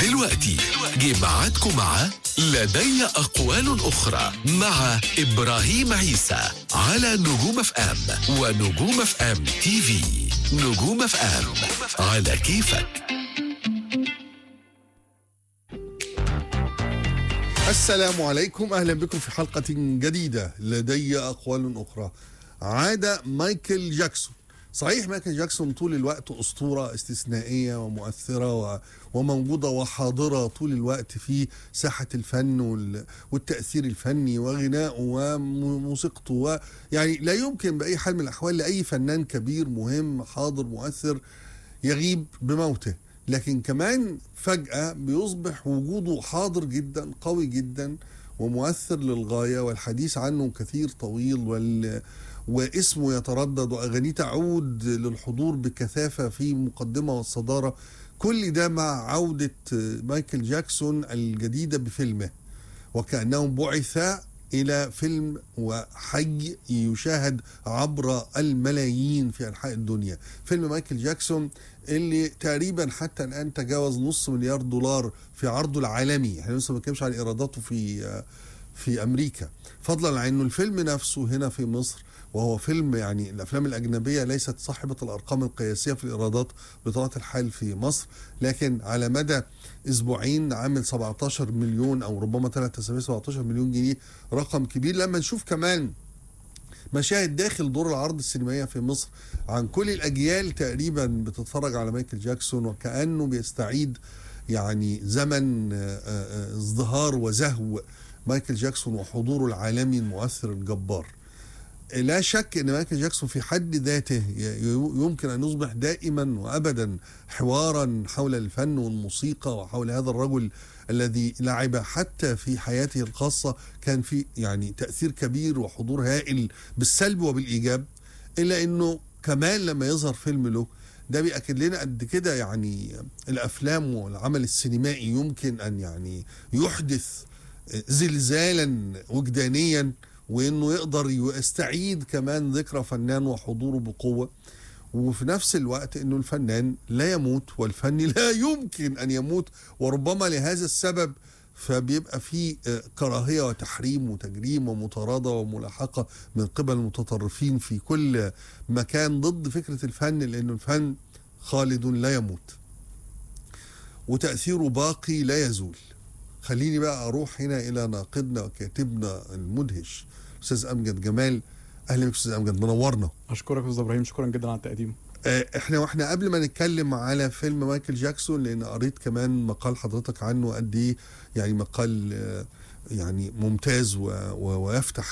دلوقتي جه ميعادكم مع لدي أقوال أخرى مع إبراهيم عيسى على نجوم اف ام ونجوم اف ام تي في نجوم اف ام على كيفك السلام عليكم اهلا بكم في حلقه جديده لدي اقوال اخرى عاد مايكل جاكسون صحيح مايكل جاكسون طول الوقت اسطوره استثنائيه ومؤثره و- وموجوده وحاضره طول الوقت في ساحه الفن وال- والتاثير الفني وغنائه وموسيقته و- يعني لا يمكن باي حال من الاحوال لاي فنان كبير مهم حاضر مؤثر يغيب بموته لكن كمان فجأة بيصبح وجوده حاضر جدا قوي جدا ومؤثر للغاية والحديث عنه كثير طويل وال واسمه يتردد وأغانيه تعود للحضور بكثافة في مقدمة والصدارة كل ده مع عودة مايكل جاكسون الجديدة بفيلمه وكأنه بعث إلى فيلم وحي يشاهد عبر الملايين في أنحاء الدنيا فيلم مايكل جاكسون اللي تقريبا حتى الآن تجاوز نص مليار دولار في عرضه العالمي احنا لسه ما بنتكلمش عن إيراداته في في أمريكا فضلا عن أنه الفيلم نفسه هنا في مصر وهو فيلم يعني الافلام الاجنبيه ليست صاحبه الارقام القياسيه في الايرادات بطبيعه الحال في مصر لكن على مدى اسبوعين عامل 17 مليون او ربما ثلاث اسابيع 17 مليون جنيه رقم كبير لما نشوف كمان مشاهد داخل دور العرض السينمائيه في مصر عن كل الاجيال تقريبا بتتفرج على مايكل جاكسون وكانه بيستعيد يعني زمن آه، آه، آه، ازدهار وزهو مايكل جاكسون وحضوره العالمي المؤثر الجبار لا شك ان مايكل جاكسون في حد ذاته ي- يمكن ان يصبح دائما وابدا حوارا حول الفن والموسيقى وحول هذا الرجل الذي لعب حتى في حياته الخاصه كان في يعني تاثير كبير وحضور هائل بالسلب وبالايجاب الا انه كمان لما يظهر فيلم له ده بيأكد لنا قد كده يعني الافلام والعمل السينمائي يمكن ان يعني يحدث زلزالا وجدانيا وانه يقدر يستعيد كمان ذكرى فنان وحضوره بقوه وفي نفس الوقت انه الفنان لا يموت والفن لا يمكن ان يموت وربما لهذا السبب فبيبقى في آه، كراهيه وتحريم وتجريم ومطارده وملاحقه من قبل المتطرفين في كل مكان ضد فكره الفن لانه الفن خالد لا يموت وتاثيره باقي لا يزول خليني بقى اروح هنا الى ناقدنا وكاتبنا المدهش استاذ امجد جمال اهلا بك استاذ امجد منورنا اشكرك يا استاذ ابراهيم شكرا جدا على التقديم آه، احنا واحنا قبل ما نتكلم على فيلم مايكل جاكسون لان قريت كمان مقال حضرتك عنه قد ايه يعني مقال آه، يعني ممتاز و- و- ويفتح